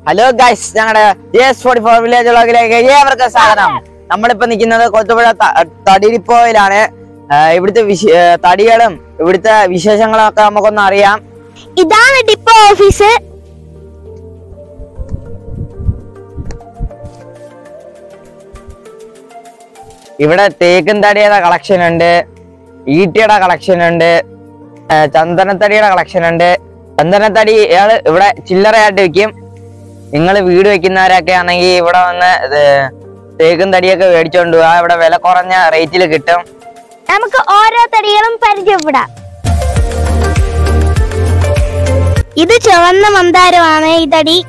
Hello guys ഞങ്ങളുടെ ജെസ് forty four village വ്ളോഗിലേക്ക് ഏവർക്കും സ്വാഗതം നമ്മളിപ്പോ നിൽക്കുന്നത് കൊത്തുപുഴ ത- തടിരിപ്പോയിലാണ് ആ, ഇവിടുത്തെ വിശ- ആ, തടികളും ഇവിടുത്തെ വിശേഷങ്ങളും ഒക്കെ നമുക്കൊന്ന് അറിയാം ഇതാണ് ഡിപ്പോ ഓഫീസ് ഇവിടെ തേക്കും തടിയുടെ കളക്ഷൻ ഉണ്ട് ഈട്ടിയുടെ കളക്ഷൻ ഉണ്ട് ആ, ചന്ദനത്തടിയുടെ കളക്ഷൻ ഉണ്ട് ചന്ദനത്തടി ഇയാള് ഇവിടെ ചില്ലറയായിട്ട് വിൽക്കും നിങ്ങൾ വീട് വെക്കുന്നവരൊക്കെ ആണെങ്കിൽ ഇവിടെ വന്ന് ഇത് തേക്കും തടിയൊക്കെ മേടിച്ചോണ്ട് പോവാ ഇവിടെ വില കുറഞ്ഞ റേറ്റിൽ കിട്ടും നമുക്ക് ഓരോ തടികളും പരിചയപ്പെടാം ഇത് ചുവന്ന മന്ദാരമാണ് ഈ തടി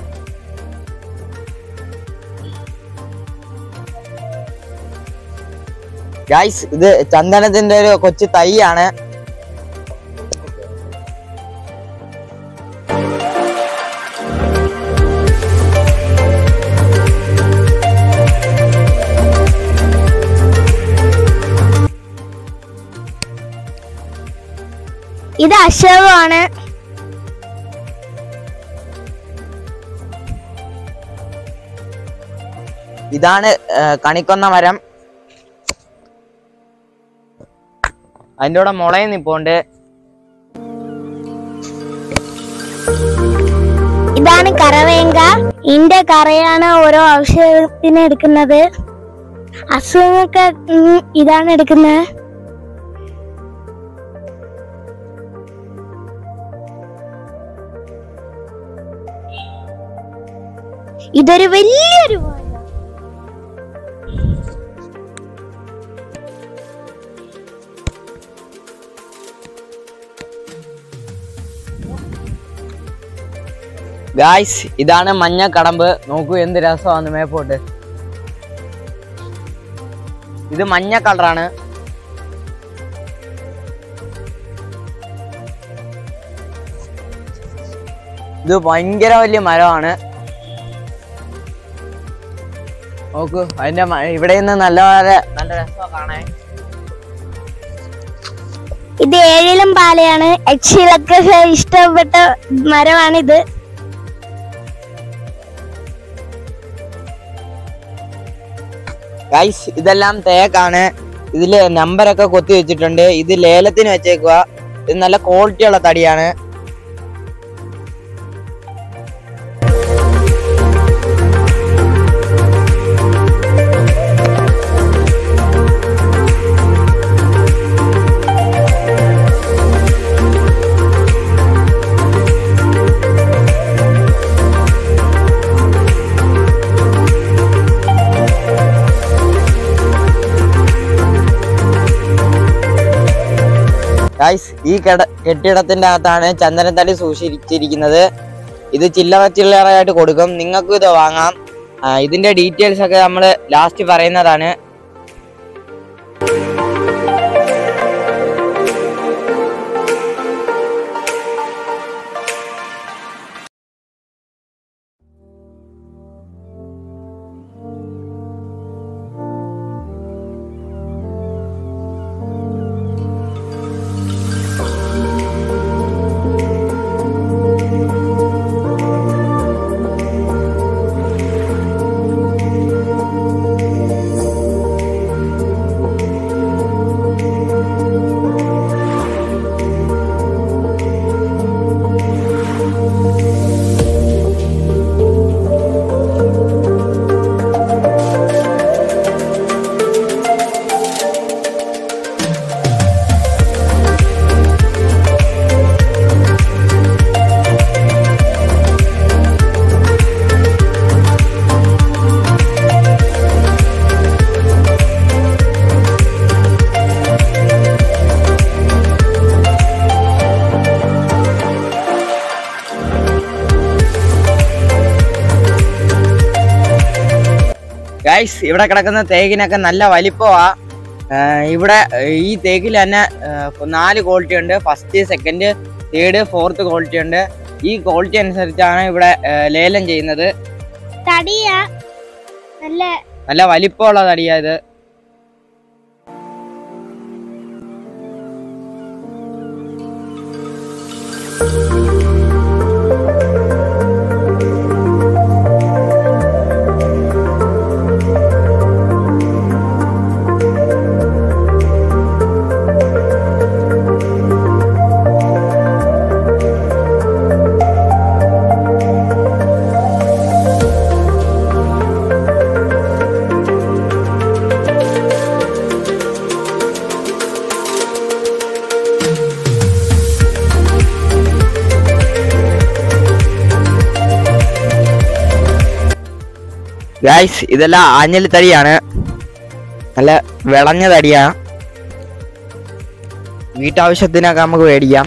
ഗൈസ് ഇത് ചന്ദനത്തിന്റെ ഒരു കൊച്ചു തൈയാണ് ഇത് അശോകമാണ് ഇതാണ് ആ, കണിക്കൊന്ന മരം അതിന്റെ കൂടെ മുളയും നിപ്പോണ്ട് ഇതാണ് കറവേങ്ക ഇതിന്റെ കറയാണ് ഓരോ ഔഷധത്തിന് എടുക്കുന്നത് അസുഖങ്ങൾക്ക് ഉം, ഇതാണ് എടുക്കുന്നത് ഇതൊരു വലിയൊരു മരം. ഗായ്സ് ഇതാണ് മഞ്ഞ കടമ്പ് നോക്കൂ എന്ത് രസമാണ് മേപ്പോട്ട് ഇത് മഞ്ഞ കളറാണ് ഇത് ഭയങ്കര വലിയ മരമാണ് നോക്കൂ അതിന്റെ മ- ഇവിടെ നിന്ന് നല്ല വളരെ നല്ല രസമാണ് കാണാൻ ഇത് ഏഴിലും പാലയാണ് എക്സിലൊക്കെ ഇഷ്ടപ്പെട്ട മരമാണിത് ഗൈസ് ഇതെല്ലാം തേക്കാണ് ഇതില് നമ്പറൊക്കെ കൊത്തി വെച്ചിട്ടുണ്ട് ഇത് ലേലത്തിന് വെച്ചേക്കുക ഇത് നല്ല ക്വാളിറ്റി ഉള്ള തടിയാണ് ഗൈസ് ഈ കെട കെട്ടിടത്തിന്റെ അകത്താണ് ചന്ദനത്തടി സൂക്ഷിച്ചിരിക്കുന്നത് ഇത് ചില്ലറ ചില്ലറയായിട്ട് കൊടുക്കും നിങ്ങൾക്കും ഇത് വാങ്ങാം ആ, ഇതിന്റെ ഡീറ്റെയിൽസ് ഒക്കെ നമ്മൾ ലാസ്റ്റ് പറയുന്നതാണ് ഗൈസ് ഇവിടെ കിടക്കുന്ന തേക്കിനൊക്കെ നല്ല വലിപ്പമാ ആ, ഇവിടെ ഈ തേക്കിൽ തന്നെ ആ, നാല് ക്വാളിറ്റി ഉണ്ട് first second third fourth quality ഉണ്ട് ഈ ക്വാളിറ്റി അനുസരിച്ചാണ് ഇവിടെ ആ, ലേലം ചെയ്യുന്നത് തടിയാ നല്ല നല്ല വലിപ്പമുള്ള തടിയാ ഇത് ഗായ്സ് ഇതെല്ലാം ആഞ്ഞൽ തടിയാണ് നല്ല വിളഞ്ഞ തടിയാണ് വീട്ടാവശ്യത്തിനൊക്കെ നമുക്ക് മേടിക്കാം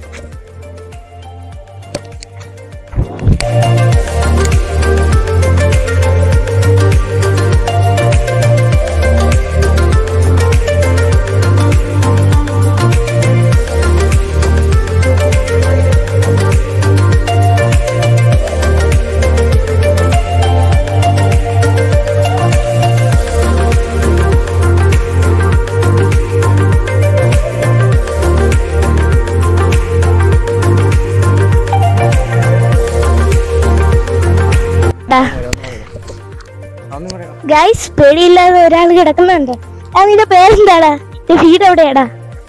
ഗൈസ് പേടിയില്ലാതെ ഒരാൾ കിടക്കുന്നുണ്ട് ആ നിന്റെ പേരെന്താടാ നിന്റെ വീട് എവിടെയാടാ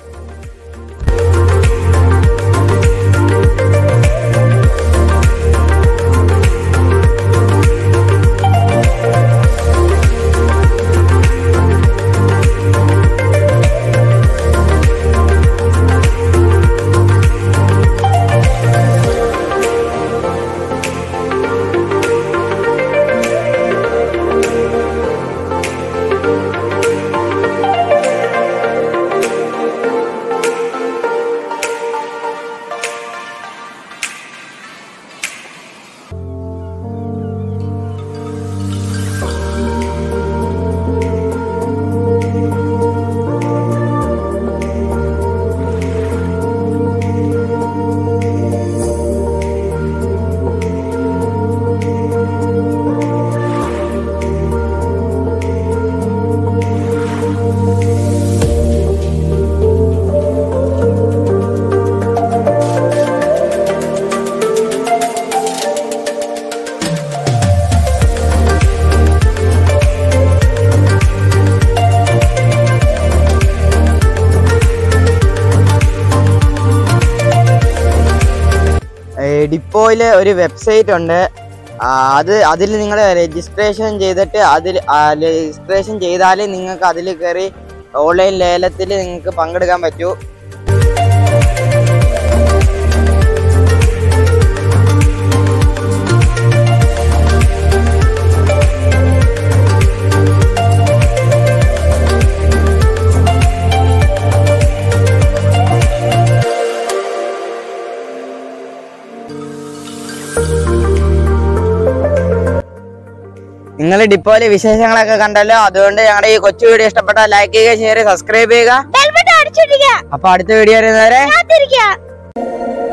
ഡിപ്പോയില് ഒരു വെബ്സൈറ്റ് ഉണ്ട് ആ, അത് അതിൽ നിങ്ങൾ രജിസ്ട്രേഷൻ ചെയ്തിട്ട് അതിൽ രജിസ്ട്രേഷൻ ചെയ്താൽ നിങ്ങൾക്ക് അതിൽ കയറി ഓൺലൈൻ ലേലത്തിൽ നിങ്ങൾക്ക് പങ്കെടുക്കാൻ പറ്റൂ നിങ്ങൾ ഡിപ്പോയിലെ വിശേഷങ്ങളൊക്കെ കണ്ടല്ലോ അതുകൊണ്ട് ഞങ്ങളുടെ ഈ കൊച്ചു വീഡിയോ ഇഷ്ടപ്പെട്ടാൽ ലൈക്ക് ചെയ്യുക ഷെയർ ചെയ്യുക സബ്സ്ക്രൈബ് ചെയ്യുക ഹെൽമെറ്റ് അടിച്ചിട്ടിരിക്കുക അപ്പൊ അടുത്ത വീഡിയോ വരുന്നവരെ കാത്തിരിക്കുക